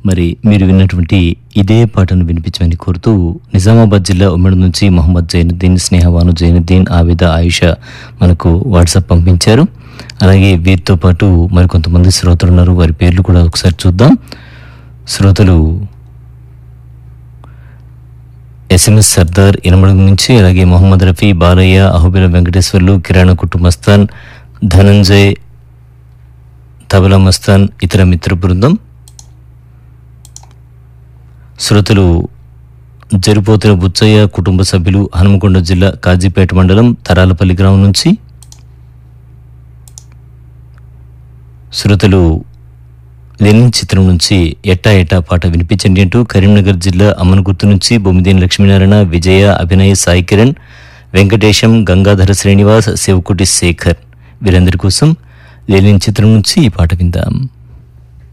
మరి మీరు విన్నటువంటి ఇదే పాటను వినిపించమని కోరుతూ నిజామాబాద్ జిల్లా ఉమ్మడి నుంచి మొహమ్మద్ జైనుద్దీన్ స్నేహవాను జైనుద్దీన్ ఆవిద ఆయుష మనకు వాట్సాప్ పంపించారు అలాగే వీరితో పాటు మరికొంతమంది శ్రోతలు ఉన్నారు వారి పేర్లు కూడా ఒకసారి చూద్దాం శ్రోతలు ఎస్ఎంఎస్ సర్దార్ ఇనమడుగు నుంచి అలాగే మొహమ్మద్ రఫీ బాలయ్య అహుబిల వెంకటేశ్వర్లు కిరాణా కుటుంబస్థాన్ ధనంజయ్ తబలా మస్తాన్ ఇతర మిత్ర బృందం శ్రోతలు జరిపోతున్న బుచ్చయ్య కుటుంబ సభ్యులు హనుమకొండ జిల్లా కాజీపేట మండలం తరాలపల్లి గ్రామం నుంచి శ్రోతలు లెనిన్ చిత్రం నుంచి ఎట్టా ఎట్టా పాట వినిపించండి అంటూ కరీంనగర్ జిల్లా అమ్మనగుర్తు నుంచి బొమ్మిదేని లక్ష్మీనారాయణ విజయ అభినయ్ సాయి కిరణ్ వెంకటేశం గంగాధర శ్రీనివాస్ శివకుటి శేఖర్ వీరందరి కోసం లెనిన్ చిత్రం నుంచి ఈ పాట విందాం